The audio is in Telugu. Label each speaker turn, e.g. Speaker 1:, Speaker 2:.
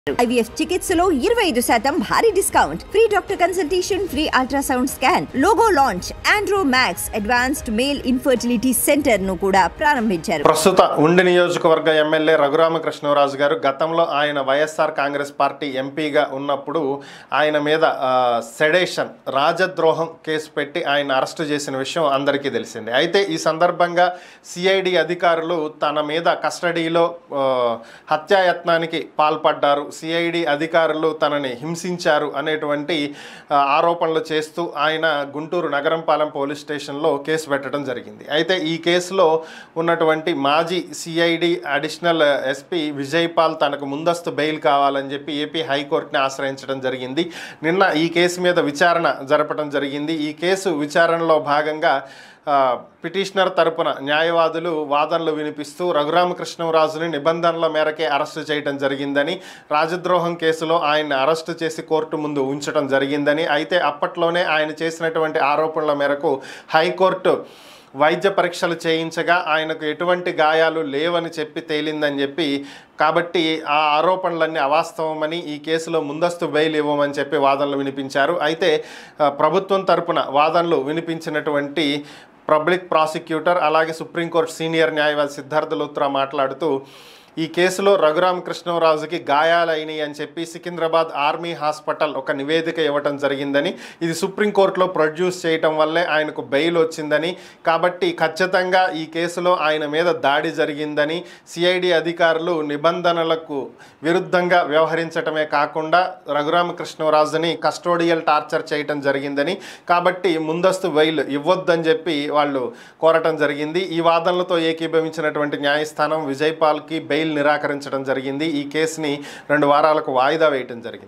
Speaker 1: ఐవీఎఫ్ చికిత్సలో ఇరవై ఐదు శాతం భారీ discount free doctor consultation free ultrasound scan logo launch Andro Max advanced male infertility center ను కూడా ప్రారంభించారు
Speaker 2: ప్రస్తుత ఉండి నియోజకవర్గ ఎమ్మెల్యే రఘురామకృష్ణరాజు గారు గతంలో ఆయన వైఎస్ఆర్ కాంగ్రెస్ పార్టీ ఎంపీగా ఉన్నప్పుడు ఆయన మీద ఆ, సెడేషన్ రాజద్రోహం కేసు పెట్టి ఆయన అరెస్టు చేసిన విషయం అందరికీ తెలిసిందే అయితే ఈ సందర్భంగా సిఐడి అధికారులు తన మీద కస్టడీలో ఆ, హత్యాయత్నానికి పాల్పడ్డారు సిఐడి అధికారులు తనని హింసించారు అనేటువంటి ఆ, ఆరోపణలు చేస్తూ ఆయన గుంటూరు నగరంపాలెం పోలీస్ స్టేషన్లో కేసు పెట్టడం జరిగింది అయితే ఈ కేసులో ఉన్నటువంటి మాజీ సిఐడి అడిషనల్ ఎస్పీ విజయపాల్ తనకు ముందస్తు బెయిల్ కావాలని చెప్పి ఏపీ హైకోర్టుని ఆశ్రయించడం జరిగింది నిన్న ఈ కేసు మీద విచారణ జరపడం జరిగింది ఈ కేసు విచారణలో భాగంగా ఆ, పిటిషనర్ తరపున న్యాయవాదులు వాదనలు వినిపిస్తూ రఘురామకృష్ణరాజుని నిబంధనల మేరకే అరెస్టు చేయడం జరిగిందని రాజద్రోహం కేసులో ఆయన్ని అరెస్టు చేసి కోర్టు ముందు ఉంచడం జరిగిందని అయితే అప్పట్లోనే ఆయన చేసినటువంటి ఆరోపణల మేరకు హైకోర్టు వైద్య పరీక్షలు చేయించగా ఆయనకు ఎటువంటి గాయాలు లేవని చెప్పి తేలిందని చెప్పి కాబట్టి ఆ ఆరోపణలన్నీ అవాస్తవమని ఈ కేసులో ముందస్తు బెయిల్ ఇవ్వమని చెప్పి వాదనలు వినిపించారు అయితే ఆ, ప్రభుత్వం తరపున వాదనలు వినిపించినటువంటి పబ్లిక్ ప్రాసిక్యూటర్ అలాగే సుప్రీంకోర్టు సీనియర్ న్యాయవాది సిద్ధార్థ లూత్రా మాట్లాడుతూ ఈ కేసులో రఘురామకృష్ణరాజుకి గాయాలైనవి అని చెప్పి సికింద్రాబాద్ ఆర్మీ హాస్పిటల్ ఒక నివేదిక ఇవ్వటం జరిగిందని ఇది సుప్రీంకోర్టులో ప్రొడ్యూస్ చేయటం వల్లే ఆయనకు బెయిల్ వచ్చిందని కాబట్టి ఖచ్చితంగా ఈ కేసులో ఆయన మీద దాడి జరిగిందని సిఐడి అధికారులు నిబంధనలకు విరుద్ధంగా వ్యవహరించటమే కాకుండా రఘురామకృష్ణరాజుని కస్టోడియల్ టార్చర్ చేయటం జరిగిందని కాబట్టి ముందస్తు బెయిల్ ఇవ్వొద్దని చెప్పి వాళ్ళు కోరటం జరిగింది ఈ వాదనలతో ఏకీభవించినటువంటి న్యాయస్థానం విజయపాల్కి బెయిల్ నిరాకరించడం జరిగింది ఈ కేసుని రెండు వారాలకు వాయిదా వేయటం జరిగింది